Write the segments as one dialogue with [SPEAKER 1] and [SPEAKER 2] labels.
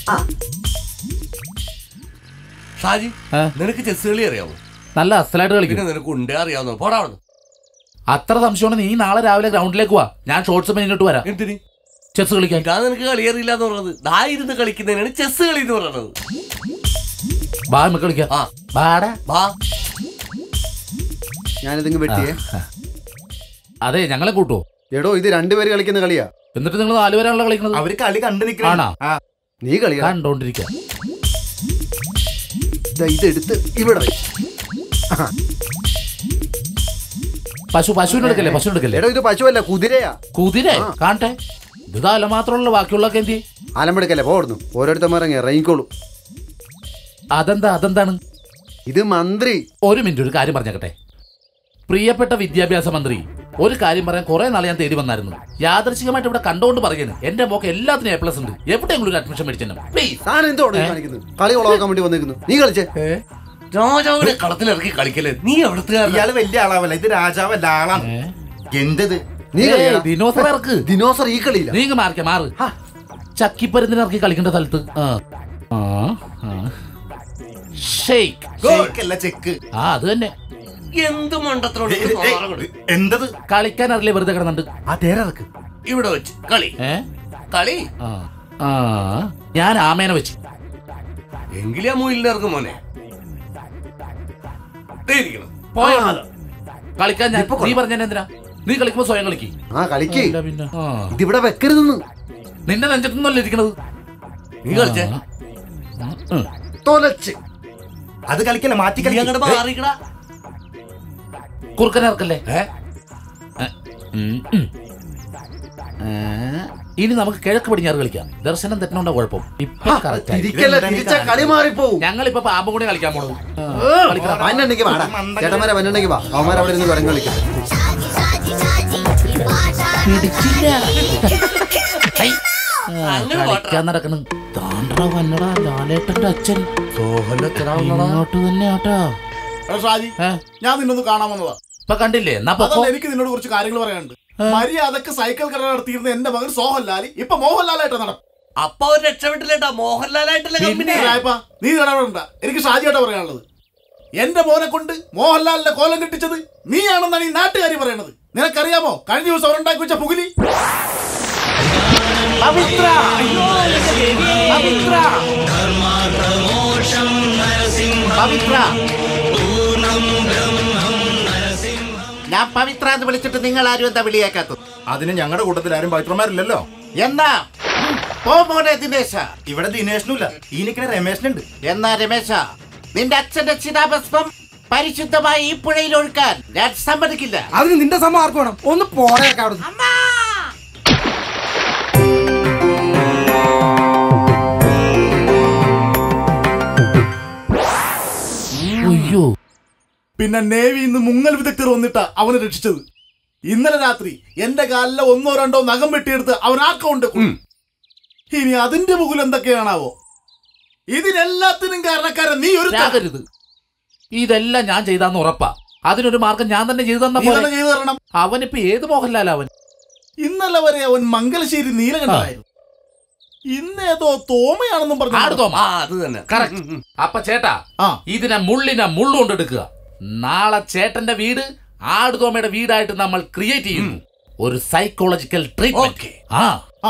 [SPEAKER 1] ഷാജി
[SPEAKER 2] ഏ?
[SPEAKER 1] നിനക്ക് ചെസ് കളി അറിയാമോ
[SPEAKER 2] നല്ല അസലായിട്ട് കളിക്കും
[SPEAKER 1] പിന്നെ നിനക്ക് ഉണ്ടേ അറിയാവുന്നോ പോടാ അവിടുന്ന്.
[SPEAKER 2] അത്ര സംശയമാണ് നീ നാളെ രാവിലെ ഗ്രൗണ്ടിലേക്ക് വാ ഞാൻ ഷോർട്സ് ഇങ്ങോട്ട് വരാം
[SPEAKER 1] എന്തിന്
[SPEAKER 2] ചെസ് കളിക്കാൻ
[SPEAKER 1] ഇതാ നിനക്ക് കളി അറിയില്ല എന്ന് പറയുന്നത് ദാ ഇരുന്ന് കളിക്കുന്നതിനാണ് ചെസ് കളി എന്ന് പറയുന്നത്
[SPEAKER 2] ബാ നമുക്ക് കളിക്കാം
[SPEAKER 1] ആ
[SPEAKER 2] ബാടാ
[SPEAKER 1] വാ
[SPEAKER 3] ഞാനിതിങ്ങ് വെട്ടിയേ
[SPEAKER 2] അതെ ഞങ്ങളെ കൂട്ടോ
[SPEAKER 3] എടോ ഇത് രണ്ടുപേര് കളിക്കുന്ന കളിയാ
[SPEAKER 2] എന്നിട്ട് നിങ്ങൾ നാലുപേരാണല്ലോ കളിക്കുന്നത്
[SPEAKER 4] അവര് കളി കണ്ടു
[SPEAKER 2] ആണോ?
[SPEAKER 4] നിൽക്കണം
[SPEAKER 3] നീ കളിയാ
[SPEAKER 2] കണ്ടോണ്ടിരിക്കാം
[SPEAKER 3] ദാ ഇതെടുത്ത് ഇവിടെ വെ.
[SPEAKER 2] പശു പശുവിനെ എടുക്കല്ലേ പശു എടുക്കല്ലേ
[SPEAKER 3] എടോ ഇത് പശുവല്ല കുതിരയാ
[SPEAKER 2] കുതിരെ കാണട്ടെ ഇത് തല മാത്രമല്ല ബാക്കിയുള്ളൊക്കെ എന്തി
[SPEAKER 3] ആലമ്പെടുക്കല്ലേ പോടുന്നു ഓരോരുത്തന്മാരങ്ങ് ഇറങ്ങിക്കോളും
[SPEAKER 2] അതെന്താ അതെന്താണ്
[SPEAKER 3] ഇത് മന്ത്രി
[SPEAKER 2] ഒരു മിനിറ്റ് ഒരു കാര്യം പറഞ്ഞേക്കട്ടെ പ്രിയപ്പെട്ട വിദ്യാഭ്യാസ മന്ത്രി ഒരു കാര്യം പറയാൻ കുറെ നാളെ ഞാൻ തേടി വന്നായിരുന്നു യാദർശികമായിട്ട് ഇവിടെ കണ്ടുകൊണ്ട് പറയുന്നത് എന്റെ മോക്ക് എല്ലാത്തിനും എ പ്ലസ് ഉണ്ട് എവിടെയെങ്കിലും ഒരു അഡ്മിഷൻ മേടിച്ചു പ്ലീസ്
[SPEAKER 3] താൻ എന്തോടെ കാണിക്കുന്നത് കളി കൊളവാക്കാൻ വേണ്ടി വന്നിരിക്കുന്നു നീ കളിച്ചേ
[SPEAKER 1] രാജാവിനെ കളത്തിലിറക്കി കളിക്കല്ലേ നീ എവിടത്തുകാരനാ
[SPEAKER 4] ഇയാള് വലിയ ആളാവല്ല ഇത് രാജാവല്ല ആളാണ് എന്തത്
[SPEAKER 3] നീ കളിയാ
[SPEAKER 2] ദിനോസർ ഇറക്ക്
[SPEAKER 3] ദിനോസർ ഈ കളിയില്ല
[SPEAKER 2] നീ ഇങ്ങ് മാറിക്ക മാറ് ചക്കിപ്പരുന്നിന് ഇറക്കി കളിക്കേണ്ട സ്ഥലത്ത് ആ. ആ, ആ. ഷെയ്ക്ക്
[SPEAKER 4] ഷെയ്ക്കല്ല ചെക്ക്
[SPEAKER 2] ആ അത് തന്നെ
[SPEAKER 1] എന്ത് മണ്ടത്തിലോട്
[SPEAKER 4] ഏയ്, ഏയ്, എന്തത്
[SPEAKER 2] കളിക്കാൻ അറിയില്ലേ വെറുതെ കിടന്നുണ്ട്
[SPEAKER 4] ആ തേരക്ക്
[SPEAKER 1] ഇവിടെ വെച്ച് കളി
[SPEAKER 2] ഏ
[SPEAKER 1] കളി
[SPEAKER 2] ആ ആ ഞാൻ ആമേനെ വെച്ച്
[SPEAKER 1] എങ്കിലേ മൂയിലിന്റെ ഇറക്കും മോനെ ദേ ഇരിക്കണം.
[SPEAKER 2] പോയോ കളിക്കാൻ ഞാൻ നീ പറഞ്ഞ എന്തിനാ നീ കളിക്കുമ്പോ സ്വയം കളിക്ക്
[SPEAKER 3] ആ കളിക്ക്
[SPEAKER 2] അല്ല പിന്നെ ആ.
[SPEAKER 3] ഇതിവിടെ വെക്കരുതെന്ന്
[SPEAKER 2] നിന്റെ നെഞ്ചത്തൊന്നല്ല ഇരിക്കണത്
[SPEAKER 1] നീ കളിച്ചേ
[SPEAKER 2] ഉം.
[SPEAKER 3] തൊലച്ച്
[SPEAKER 4] അത് കളിക്കല്ല മാറ്റി
[SPEAKER 1] നീ അങ്ങോട്ട്
[SPEAKER 4] കളിക്കല
[SPEAKER 1] മാറിക്കടാ
[SPEAKER 2] കുറുക്കനെ ഇറക്കല്ലേ
[SPEAKER 1] ഏ
[SPEAKER 2] ഏ, ഉം, ഉം. ഏ, ഇനി നമുക്ക് കിഴക്ക് പടിഞ്ഞാറ് കളിക്കാം ദർശനം തെറ്റണോണ്ട കുഴപ്പം ഇപ്പൊ correct ആയി.
[SPEAKER 3] തിരിക്കല്ല തിരിച്ച കളി മാറിപ്പോവും
[SPEAKER 2] ഞങ്ങളിപ്പോ പാമ്പും കൂടി കളിക്കാൻ പോണത് കളിക്കണം.
[SPEAKER 3] വന്നുണ്ടെങ്കിൽ വാടാ ചേട്ടന്മാരെ വന്നുണ്ടെങ്കിൽ വാ അവന്മാർ അവിടെ ഇരുന്ന് കുരങ്ങ് കളിക്കും
[SPEAKER 2] പിടിച്ചില്ല ഹൈ. ആ,
[SPEAKER 1] അങ്ങനെ
[SPEAKER 2] കളിക്കാൻ നടക്കണം താണ്ടട വന്നടാ ലാലേട്ടന്റെ അച്ഛൻ
[SPEAKER 1] സോഹന്റെ
[SPEAKER 2] ഇങ്ങോട്ട് തന്നെ ആട്ടാ
[SPEAKER 5] എടാ ഷാജി
[SPEAKER 2] ഏ,
[SPEAKER 5] ഞാൻ നിന്നൊന്ന് കാണാൻ വന്നതാ
[SPEAKER 2] ഇപ്പൊ കണ്ടില്ലേ എന്നാ പൊക്കോ
[SPEAKER 5] അതല്ല എനിക്ക് നിന്നോട് കുറച്ച് കാര്യങ്ങൾ പറയാനുണ്ട് മര്യാദക്ക് സൈക്കിൾ കട നടത്തിയിരുന്ന എന്റെ മകൻ സോഹൻലാൽ ഇപ്പൊ മോഹൻലാലായിട്ട് നടക്കും
[SPEAKER 1] അപ്പൊ ഒരു രക്ഷപ്പെട്ടില്ലേട്ടാ മോഹൻലാലായിട്ടുള്ള കമ്പനി
[SPEAKER 5] രായപ്പ നീ ഇടപെടണ്ട എനിക്ക് ഷാജിയായിട്ടാ പറയാനുള്ളത് എന്റെ മോനെ കൊണ്ട് മോഹൻലാലിന്റെ കോലം കെട്ടിച്ചത് നീയാണെന്നാണ് ഈ നാട്ടുകാരി പറയണത് നിനക്കറിയാമോ കഴിഞ്ഞ ദിവസം അവരുണ്ടാക്കി വെച്ച പുകിലി പവിത്ര പവിത്ര
[SPEAKER 6] പവിത്ര ഞാൻ പവിത്ര എന്ന് വിളിച്ചിട്ട് നിങ്ങൾ ആരും എന്താ വിളിയേക്കാത്തത്
[SPEAKER 4] അതിന് ഞങ്ങളുടെ കൂട്ടത്തിൽ ആരും പവിത്രന്മാരില്ലല്ലോ
[SPEAKER 6] എന്നാ പോ മോനെ ദിനേശ
[SPEAKER 4] ഇവിടെ ദിനേശനുമില്ല ഈ നിൽക്കുന്ന രമേശനുണ്ട്
[SPEAKER 6] എന്നാ രമേശ നിന്റെ അച്ഛന്റെ ചിതാഭസ്മം പരിശുദ്ധമായി ഈ പുഴയിൽ ഒഴുക്കാൻ ഞാൻ സമ്മതിക്കില്ല
[SPEAKER 7] അതിന് നിന്റെ സമ്മ ആർക്ക് വേണം ഒന്ന് പോടേക്ക അവിടെ
[SPEAKER 2] അയ്യോ
[SPEAKER 5] പിന്നെ നേവി ഇന്ന് മുങ്ങൽ വിദഗ്ധർ വന്നിട്ടാ അവനെ രക്ഷിച്ചത് ഇന്നലെ രാത്രി എന്റെ കാലിലെ ഒന്നോ രണ്ടോ നഖം വെട്ടിയെടുത്ത് അവൻ ആക്കൗണ്ട് ഇനി അതിന്റെ മുകളിൽ എന്തൊക്കെയാണാവോ ഇതിനെല്ലാത്തിനും കാരണക്കാരൻ നീ ഒരു
[SPEAKER 2] ചാകരുത് ഇതെല്ലാം ഞാൻ ചെയ്താന്ന് ഉറപ്പാ അതിനൊരു മാർഗം ഞാൻ തന്നെ ചെയ്തു തന്ന
[SPEAKER 5] നീ തന്നെ
[SPEAKER 2] പോലെ
[SPEAKER 5] ചെയ്തു തരണം
[SPEAKER 2] അവനിപ്പോ ഏത് മോഹൻലാൽ അവൻ
[SPEAKER 5] ഇന്നലെ വരെ അവൻ മംഗലശ്ശേരി നീലകണ്ഠനായിരുന്നു ഇന്നേതോ തോമയാണെന്നും
[SPEAKER 2] ആട്
[SPEAKER 5] പറഞ്ഞു
[SPEAKER 2] തോമ
[SPEAKER 1] ആ അത് തന്നെ
[SPEAKER 2] കറക്റ്റ് അപ്പൊ ചേട്ടാ
[SPEAKER 5] ആ
[SPEAKER 2] ഇതിനെ മുള്ളിനെ മുള്ളുകൊണ്ട് എടുക്കുക നാളെ ചേട്ടന്റെ വീട് ആടുതോമയുടെ വീടായിട്ട് നമ്മൾ ക്രിയേറ്റ് ചെയ്യുന്നു ഒരു സൈക്കോളജിക്കൽ ട്രീറ്റ്മെന്റ്
[SPEAKER 1] Okay.
[SPEAKER 2] ആ
[SPEAKER 5] ആ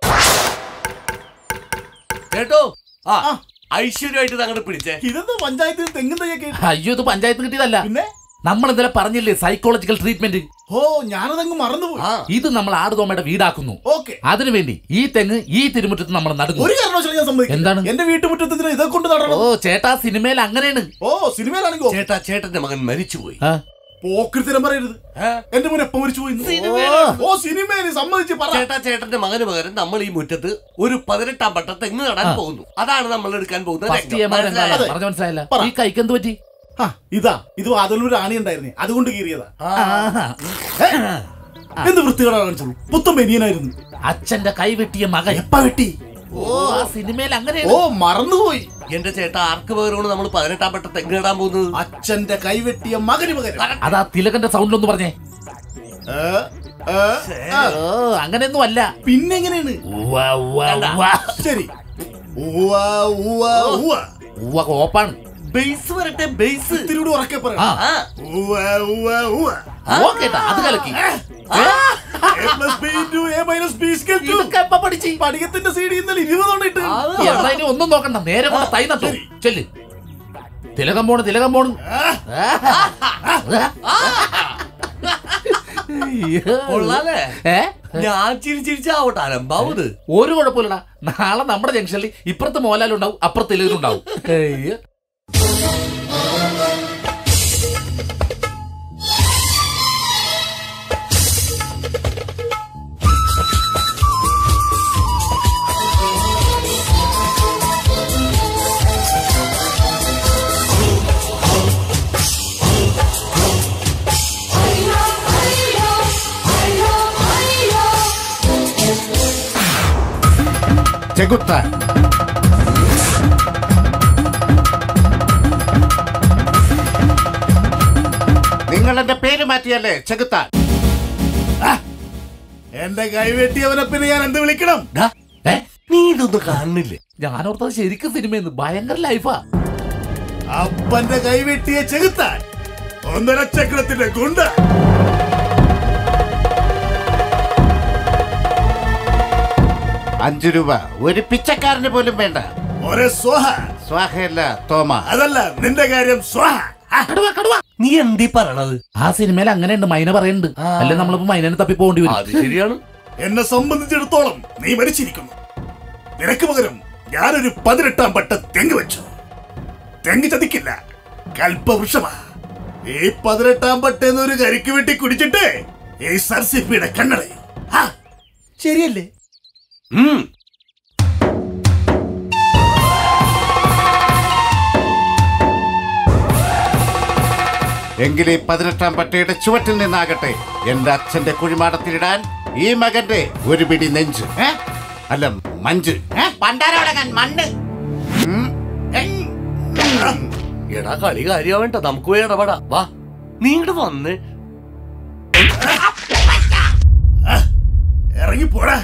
[SPEAKER 1] കേട്ടോ ആ
[SPEAKER 5] ആ.
[SPEAKER 1] ഐശ്വര്യമായിട്ട് അങ്ങോട്ട് പിടിച്ചേ
[SPEAKER 5] ഇതെന്താ പഞ്ചായത്തിൽ തെങ്ങും തയ്യൊക്കെ
[SPEAKER 2] അയ്യോ ഇത് പഞ്ചായത്ത് കിട്ടിയതല്ല
[SPEAKER 5] പിന്നെ
[SPEAKER 2] നമ്മൾ ഇന്നലെ പറഞ്ഞില്ലേ സൈക്കോളജിക്കൽ ട്രീറ്റ്മെന്റ്
[SPEAKER 5] ഓ ഞാനതങ്ങ് മറന്നുപോയി
[SPEAKER 1] ആ
[SPEAKER 2] ഇത് നമ്മൾ ആടുതോമയുടെ വീടാക്കുന്നു
[SPEAKER 5] ഓക്കെ
[SPEAKER 2] അതിനുവേണ്ടി ഈ തെങ്ങ് ഈ തിരുമുറ്റത്ത് നമ്മൾ നടുന്നു
[SPEAKER 5] ഒരു കാരണവശാലും ഞാൻ സമ്മതിക്കും
[SPEAKER 2] എന്താണ്?
[SPEAKER 5] എന്റെ വീട്ടുമുറ്റത്തിന് ഇതൊക്കെ കൊണ്ട്
[SPEAKER 2] ഓ
[SPEAKER 5] നടണം
[SPEAKER 2] ചേട്ടാ സിനിമയിൽ അങ്ങനെയാണ്
[SPEAKER 5] ഓ സിനിമയിലാണെങ്കിൽ ഓക്കേ.
[SPEAKER 1] ചേട്ടാ ചേട്ടന്റെ മകൻ മരിച്ചുപോയി
[SPEAKER 2] ആ,
[SPEAKER 5] പോക്കൃത്തിനും പറയരുത്
[SPEAKER 1] ഏ?
[SPEAKER 5] എന്റെ മോൻ എപ്പം മരിച്ചു പോയി ഓ സിനിമയിൽ സമ്മതിച്ച് പറ
[SPEAKER 1] ചേട്ടാ ചേട്ടന്റെ മകന് പകരം നമ്മൾ ഈ മുറ്റത്ത് ഒരു പതിനെട്ടാം പട്ട തെങ്ങ് നടാൻ പോകുന്നു അതാണ് നമ്മൾ എടുക്കാൻ പോകുന്ന
[SPEAKER 2] ഫസ്റ്റ്
[SPEAKER 1] രംഗം.
[SPEAKER 2] ഇയമാർ
[SPEAKER 1] മനസ്സിലായോ?
[SPEAKER 2] എന്താണ്? പറഞ്ഞ മനസ്സിലായില്ല
[SPEAKER 5] പറ.
[SPEAKER 2] ഈ കൈക്കെന്ത് പറ്റി
[SPEAKER 5] ആ, ഇതാ ഇത് വാതിലൊരു ആണി ഉണ്ടായിരുന്നേ അതുകൊണ്ട് കീറിയതാ
[SPEAKER 2] ആഹാ.
[SPEAKER 5] എന്ത് വൃത്തികേടാ കാണിച്ചത് പുത്തൻ ബനിയനായിരുന്നു
[SPEAKER 2] അച്ഛന്റെ കൈ വെട്ടിയ മകൻ
[SPEAKER 5] എപ്പ വെട്ടി
[SPEAKER 2] ഓ ആ സിനിമയിൽ
[SPEAKER 5] ഓ
[SPEAKER 2] അങ്ങനെയാണ്
[SPEAKER 5] മറന്നുപോയി
[SPEAKER 1] എന്റെ ചേട്ടാ ആർക്ക് പകരമാണ് നമ്മൾ പതിനെട്ടാം പട്ട തെങ്ങ് നടാൻ പോകുന്നത്
[SPEAKER 5] അച്ഛന്റെ കൈവെട്ടിയ മകന് പകരം
[SPEAKER 2] അതാ തിലകന്റെ സൗണ്ടിലൊന്ന് പറഞ്ഞേ
[SPEAKER 5] ഏ, ഏ, ആ,
[SPEAKER 2] ഓ അങ്ങനെയൊന്നും അല്ല
[SPEAKER 5] പിന്നെങ്ങനെയാണ്
[SPEAKER 2] ഉവ്വ, ഉവ്വ, ഉവ്വ.
[SPEAKER 5] ശരി ഉവ്വ, ഉവ്വ, ഉവ്വ.
[SPEAKER 2] ഉവ്വ കോപ്പാണ്
[SPEAKER 1] ബേസ് വരട്ടെ ബേസ്
[SPEAKER 5] ഇത്തിരി കൂടി ഉറക്കെ പറ
[SPEAKER 2] ആ
[SPEAKER 1] ആ
[SPEAKER 5] ഉവ്വ, ഉവ്വ, ഉവ്വ.
[SPEAKER 2] ഓക്കേട്ടാ അത് കലക്കി
[SPEAKER 5] A plus B into A minus B is equal to.
[SPEAKER 2] ഇതൊക്കെ എപ്പ പഠിച്ച്
[SPEAKER 5] പഠിക്കത്തിന്റെ സി ഡി ഇന്നലെ ഇരുപതോണ്ട് ഇട്ട്
[SPEAKER 2] എന്നാ ഇനി ഒന്നും നോക്കണ്ട നേരെ കൊണ്ട് തൈ നട്ടു ചെല്ല് തിലകം പോണ് തിലകം പോണ്
[SPEAKER 1] കൊള്ളാലേ
[SPEAKER 2] ഏ
[SPEAKER 1] ഞാൻ ചിരി ചിരിച്ചാവട്ടെ അലമ്പാവത്
[SPEAKER 2] ഒരു കുഴപ്പമില്ലടാ നാളെ നമ്മുടെ ജംഗ്ഷനിൽ ഇപ്പുറത്ത് മോലാലുണ്ടാവും അപ്പുറത്ത് ഇലകരുണ്ടാവും ഏയ്യ്.
[SPEAKER 4] ചെകുത്താൻ നിങ്ങൾ എന്റെ പേര് മാറ്റിയല്ലേ ചെകുത്താൻ
[SPEAKER 5] എന്റെ കൈവെട്ടിയവനെ പിന്നെ ഞാൻ എന്ത് വിളിക്കണം
[SPEAKER 2] ഡാ, ഏ?
[SPEAKER 1] നീ ഇതൊന്നും കാണുന്നില്ലേ
[SPEAKER 2] ഞാനോർത്തത് ശരിക്കും സിനിമയെന്ന് ഭയങ്കര ലൈഫാ
[SPEAKER 5] അപ്പന്റെ കൈവെട്ടിയ ചെകുത്താൻ ഒന്നര ചക്രത്തിന്റെ ഗുണ്ട
[SPEAKER 4] അഞ്ചു രൂപ ഒരു പിച്ചക്കാരന് പോലും വേണ്ട
[SPEAKER 5] ഒരേ സ്വഹ
[SPEAKER 4] സ്വാഹയല്ല തോമ
[SPEAKER 5] അതല്ല നിന്റെ കാര്യം സ്വഹ
[SPEAKER 2] കടുവ കടുവ
[SPEAKER 1] നീ എന്തീ പറയണത്
[SPEAKER 2] ആ സിനിമയിൽ അങ്ങനെയുണ്ട് മൈന പറയുന്നുണ്ട് അല്ലെ നമ്മളിപ്പോ മൈനനെ തപ്പി പോകേണ്ടി വരും
[SPEAKER 1] അത് ശരിയാണ്
[SPEAKER 5] എന്നെ സംബന്ധിച്ചിടത്തോളം നീ മരിച്ചിരിക്കുന്നു നിനക്ക് പകരം ഞാനൊരു പതിനെട്ടാം പട്ട തെങ്ങ് വെച്ചു തെങ്ങ് ചതിക്കില്ല കൽപ്പവൃക്ഷമാ ഈ പതിനെട്ടാം പട്ടെന്ന് ഒരു കരിക്ക് വെട്ടി കുടിച്ചിട്ട് ഈ സർസിപ്പിയുടെ കണ്ണടയും ഹാ, ശരിയല്ലേ
[SPEAKER 1] ഉം.
[SPEAKER 4] എങ്കിൽ ഈ പതിനെട്ടാം പട്ടയുടെ ചുവട്ടിൽ നിന്നാകട്ടെ എന്റെ അച്ഛന്റെ കുഴിമാടത്തിലിടാൻ ഈ മകന്റെ ഒരു പിടി നെഞ്ച് ഏ? അല്ല മഞ്ച് ഏ?
[SPEAKER 6] പണ്ടാരോടങ്ങാൻ മണ്ണ്
[SPEAKER 1] എടാ കളി കാര്യമാവേണ്ട നമുക്ക് പോയി ഇടപെടാ വാ നീ ഇങ്ങോട്ട് വന്ന്
[SPEAKER 5] ഇറങ്ങി പോടാ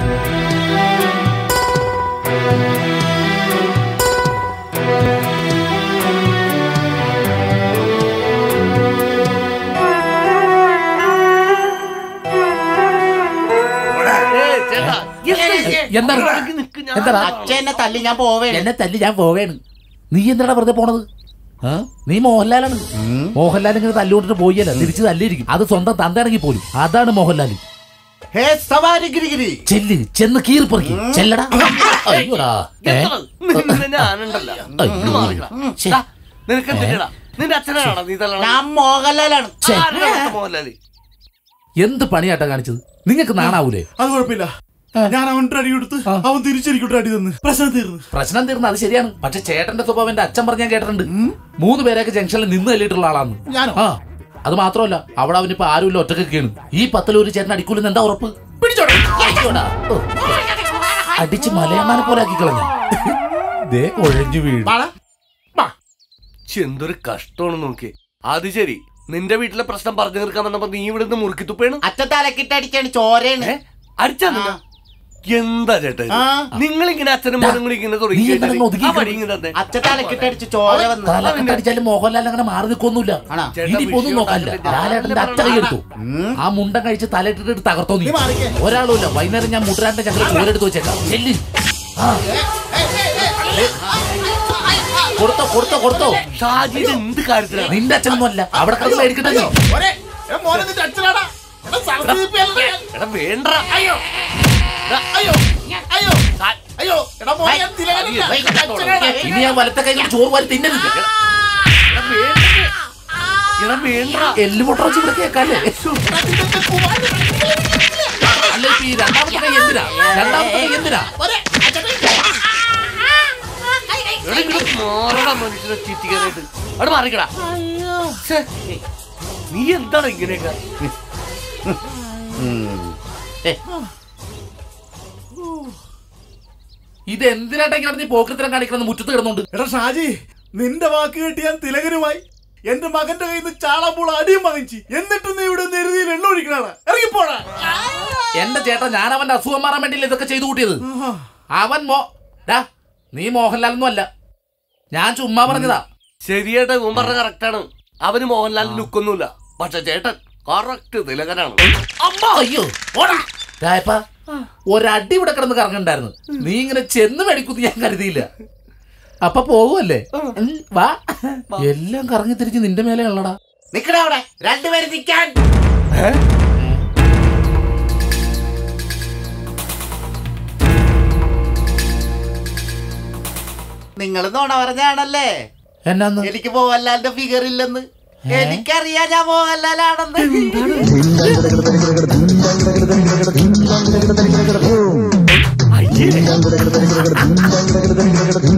[SPEAKER 5] പോടാ.
[SPEAKER 1] ഏയ് ചേട്ടാ, എന്താ?
[SPEAKER 2] എന്താണ്?
[SPEAKER 1] ഇറങ്ങി നിക്ക്, ഞാൻ
[SPEAKER 2] എന്താടാ?
[SPEAKER 6] അച്ഛനെ തല്ലി ഞാൻ പോവേ
[SPEAKER 2] എന്നെ തല്ലി ഞാൻ പോവേണ് നീ എന്തിനാ വെറുതെ പോണത് ആ? നീ മോഹൻലാലാണ് മോഹൻലാൽ ഇങ്ങനെ തല്ലുകൊണ്ടിട്ട് പോയല്ല തിരിച്ച് തല്ലിയിരിക്കും അത് സ്വന്തം തന്തയാണെങ്കിൽ പോലും അതാണ് മോഹൻലാൽ
[SPEAKER 4] ഹേ സവാരി ഗിരിഗിരി
[SPEAKER 2] ചെല്ല് ചെന്ന് കീറിപ്പറിക്ക് ചെല്ലടാ അയ്യോടാ ഏ?
[SPEAKER 1] നിന്നെ ഞാനുണ്ടല്ലോ
[SPEAKER 2] അയ്യോ.
[SPEAKER 1] ഇങ്ങ് മാറിക്കടാ.
[SPEAKER 2] ശ്ശെ.
[SPEAKER 1] ദാ, നിനക്ക് എന്തിനാ നിന്റെ അച്ഛനാണോ നീ തല്ലണത്?
[SPEAKER 6] ഞാൻ മോഹൻലാലാണ്
[SPEAKER 2] ഛെ.
[SPEAKER 1] ആരുടെ അടുത്ത മോഹൻലാല്
[SPEAKER 2] എന്ത് പണിയാട്ടാ കാണിച്ചത് നിങ്ങൾക്ക് നാണാവൂലേ
[SPEAKER 5] അത് കുഴപ്പമില്ല ഞാൻ അവന്റെ അടി കൊടുത്ത് അവൻ തിരിച്ചെനിക്കോട്ട് അടി തന്ന് പ്രശ്നം തീർന്നു
[SPEAKER 2] പ്രശ്നം തീർന്ന അത് ശരിയാണ് പക്ഷെ ചേട്ടന്റെ സ്വഭാവം എന്റെ അച്ഛൻ പറഞ്ഞാൻ കേട്ടിട്ടുണ്ട് മൂന്ന് പേരൊക്കെ ജംഗ്ഷനിൽ നിന്ന് തല്ലിയിട്ടുള്ള ആളാന്ന്
[SPEAKER 5] ഞാനോ?
[SPEAKER 2] ആ അത് മാത്രമല്ല അവിടെ അവനിപ്പോ ആരുമില്ല ഒറ്റക്കൊക്കെയാണ് ഈ പത്തിലൊരു ചേട്ടൻ അടിക്കൂലെന്ന് എന്താ ഉറപ്പ് പിടിച്ചോടാ. അയ്യോടാ. ഓ. അടിച്ച് മലയണ്ണാനെ പോലെ ആക്കി കളഞ്ഞ ദേ ഒഴഞ്ഞു വീഴും
[SPEAKER 1] ഛെ, എന്തൊരു കഷ്ടമാണ് നോക്കി അത് ശരി നിന്റെ വീട്ടിലെ പ്രശ്നം പറഞ്ഞു തീർക്കാൻ വന്നപ്പോ നീ ഇവിടുന്ന് മുറുക്കി തുപ്പേണ്
[SPEAKER 6] അച്ഛൻ തലക്കിട്ടടിച്ചാണ് ചോരയാണ്
[SPEAKER 1] അടിച്ചാ നിന്നെ? എന്താ ചേട്ടാ ഇത്? നിങ്ങളിങ്ങനെ അച്ഛനും മോനും കൂടി ഇങ്ങനെ തുടങ്ങി
[SPEAKER 2] നീ എന്താണ്
[SPEAKER 1] കഴിഞ്ഞാല്
[SPEAKER 2] ഒതുങ്ങി
[SPEAKER 1] ആ വഴി ഇങ്ങനെ തന്നെ.
[SPEAKER 6] അച്ഛൻ തലക്കിട്ടടിച്ച് ചോര വന്ന്
[SPEAKER 2] തലക്കെട്ടടിച്ചാലും മോഹൻലാൽ അങ്ങനെ മാറി നിൽക്കൊന്നുമില്ല
[SPEAKER 6] ആണോ?
[SPEAKER 2] ഇനിയിപ്പോ ഒന്നും നോക്കാനില്ല ലാലേട്ടന്റെ അറ്റ കൈ എടുത്തു ആ മുണ്ടം കഴിച്ച് തലയിട്ടിട്ട് തകർത്തോ നീ
[SPEAKER 5] മാറിക്കേ.
[SPEAKER 2] ഒരാളുമില്ല വൈകുന്നേരം ഞാൻ മുട്ടരാന്റെ ചങ്ങല ചോരെടുത്ത് വെച്ചേക്കാം ചെല്ലി ആ. കൊടുത്തോ കൊടുത്തോ കൊടുത്തോ
[SPEAKER 1] ഷാജി ഇത് എന്ത് കാര്യത്തിലാണ്
[SPEAKER 2] നിന്റെ അച്ഛനൊന്നും അല്ല അവിടെ കിടന്ന് മേടിക്കട്ടെ നീ.
[SPEAKER 5] മോനെ, എടാ മോനെ നിന്റെ അച്ഛനാടാ എടാ സർവീസ് അല്ലേ?
[SPEAKER 1] എടാ വേണ്ട അയ്യോ
[SPEAKER 5] അയ്യോ അയ്യോ അയ്യോ എടാ മോനെ ഞാൻ തിലകനല്ല. നിന്റെ അച്ഛനാടാ.
[SPEAKER 2] ഇനി ഞാൻ വലത്തെ കൈ കൊണ്ട് ചോറ് വാരി തിന്നരുത്
[SPEAKER 1] എടാ വേണ്ട എടാ വേണ്ട
[SPEAKER 2] എല്ല് പൊട്ടറച്ച് ഇവിടെ കേക്കാല്ലേ അല്ല ഇപ്പൊ ഈ രണ്ടാമത്തെ കൈ എന്തിനാ രണ്ടാമത്തെ കൈ എന്തിനാ
[SPEAKER 1] എടാ ഇങ്ങോട്ട് മാറടാ മനുഷ്യനെ ചീറ്റിക്കാനായിട്ട് അവിടെ മാറിക്കടാ ഛെ, നീ എന്താണ് ഇങ്ങനെയൊക്കെ
[SPEAKER 2] ഇത് എന്തിനാട്ടാ ഇങ്ങനെ നീ പോക്കൃത്തരം കാണിക്കണം മുറ്റത്ത് കിടന്നുണ്ട്
[SPEAKER 5] എടാ ഷാജി നിന്റെ വാക്ക് കേട്ട് ഞാൻ തിലകനുമായി എന്റെ മകന്റെ കയ്യിൽ നിന്ന് ചാളമ്പോൾ അടിയും വാങ്ങിച്ചു എന്നിട്ട് നീ ഇവിടെ നെരുതിയിൽ എണ്ണ ഒഴിക്കണാണ് ഇറങ്ങിപ്പോടാ
[SPEAKER 2] എന്റെ ചേട്ടൻ ഞാൻ അവന്റെ അസുഖം മാറാൻ വേണ്ടിയില്ല ഇതൊക്കെ ചെയ്തു കൂട്ടിയത് അവൻ മോ ഡാ നീ മോഹൻലാലൊന്നും അല്ല ഞാൻ ചുമ്മാ പറഞ്ഞതാ
[SPEAKER 1] ശരിയേട്ടാ ഇവൻ പറഞ്ഞ കറക്റ്റാണ് അവന് മോഹൻലാലിന് ലുക്കൊന്നുമില്ല പക്ഷെ ചേട്ടൻ കറക്റ്റ് തിലകനാണ്
[SPEAKER 2] അമ്മ അയ്യോ ഓടാ രായപ്പ ഒരടി ഇവിടെ കിടന്ന് കറങ്ങണ്ടായിരുന്നു നീ ഇങ്ങനെ ചെന്ന് മേടിക്കുന്നു ഞാൻ കരുതിയില്ല അപ്പൊ പോകുമല്ലേ ഉം, വാ എല്ലാം കറങ്ങി തിരിച്ച് നിന്റെ മേലെ ഉള്ളടാ
[SPEAKER 6] നിക്കണ അവിടെ രണ്ടുപേരും നിക്കാൻ നിങ്ങൾ നോണ പറഞ്ഞാണല്ലേ
[SPEAKER 2] എന്നാന്ന്
[SPEAKER 6] എനിക്ക് മോഹൻലാലിന്റെ ഫിഗർ ഇല്ലെന്ന് എനിക്കറിയാം ഞാൻ മോഹൻലാലാണെന്ന്
[SPEAKER 1] അയ്യേ